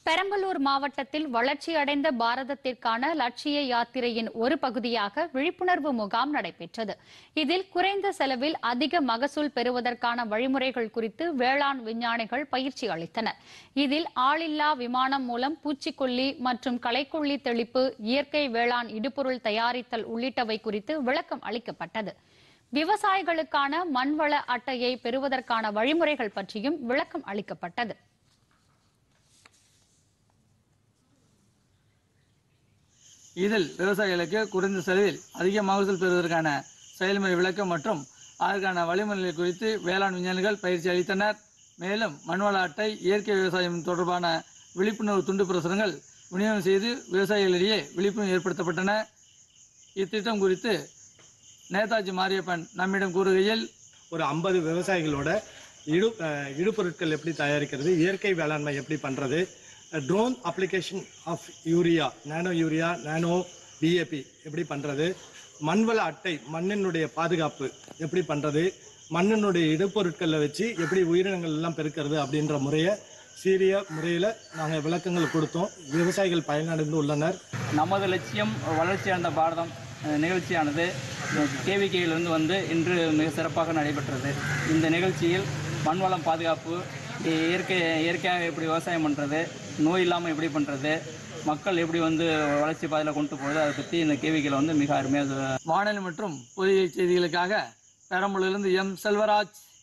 பெரம்பலூர் மாவட்டத்தில் வளர்ச்சியடைந்த பாரதத்திற்கான லட்சிய யாத்திரையின் ஒரு பகுதியாக விழிப்புணர்வு முகாம் நடைபெற்றது இதில் குறைந்த செலவில் அதிக மகசூல் பெறுவதற்கான வழிமுறைகள் குறித்து வேளாண் விஞ்ஞானிகள் பயிற்சி அளித்தனர் இதில் ஆளில்லா விமானம் மூலம் பூச்சிக்கொல்லி மற்றும் களைக்கொல்லி தெளிப்பு இயற்கை வேளாண் இடுபொருள் தயாரித்தல் உள்ளிட்டவை குறித்து விளக்கம் அளிக்கப்பட்டது விவசாயிகளுக்கான மண்வள அட்டையை பெறுவதற்கான வழிமுறைகள் பற்றியும் விளக்கம் அளிக்கப்பட்டது இதில் விவசாயிகளுக்கு குறைந்த செலவில் அதிக மகசூல் பெறுவதற்கான செயல்முறை விளக்கம் மற்றும் அதற்கான வழிமுறைகள் குறித்து வேளாண் விஞ்ஞானிகள் பயிற்சி அளித்தனர் மேலும் மண்வள அட்டை இயற்கை விவசாயம் தொடர்பான விழிப்புணர்வு துண்டு பிரசுரங்கள் விநியோகம் செய்து விவசாயிகளிடையே விழிப்புணர்வு ஏற்படுத்தப்பட்டன இத்திட்டம் குறித்து நேதாஜி மாரியப்பன் நம்மிடம் கூறுகையில் ஒரு ஐம்பது விவசாயிகளோட இடு அஹ், இடுபொருட்கள் எப்படி தயாரிக்கிறது இயற்கை வேளாண்மை எப்படி பண்ணுறது drone application of urea nano urea nano DAP எப்படி பண்ணுறது மண்வள அட்டை மண்ணினுடைய பாதுகாப்பு எப்படி பண்ணுறது மண்ணினுடைய இடுபொருட்களை வச்சு எப்படி உயிரினங்கள் எல்லாம் பெருக்கிறது அப்படின்ற முறையை சீரிய முறையில் நாங்கள் விளக்கங்கள் கொடுத்தோம் விவசாயிகள் பயனடைந்து உள்ளனர் நமது லட்சியம் வளர்ச்சியடைந்த பாரதம் அஹ், நிகழ்ச்சியானது கேவிகையிலிருந்து வந்து இன்று மிக சிறப்பாக நடைபெற்றது இந்த நிகழ்ச்சியில் மண்வளம் பாதுகாப்பு இயற்கை இயற்கையாக எப்படி விவசாயம் பண்ணுறது நோய் இல்லாமல் எப்படி பண்ணுறது மக்கள் எப்படி வந்து வளர்ச்சி பாதையில் கொண்டு போகிறது அதை பற்றி இந்த கேவிகையில் வந்து மிக அருமையாக வானொலி மற்றும் பொதிகை செய்திகளுக்காக பெரம்பலூரிலிருந்து எம் செல்வராஜ்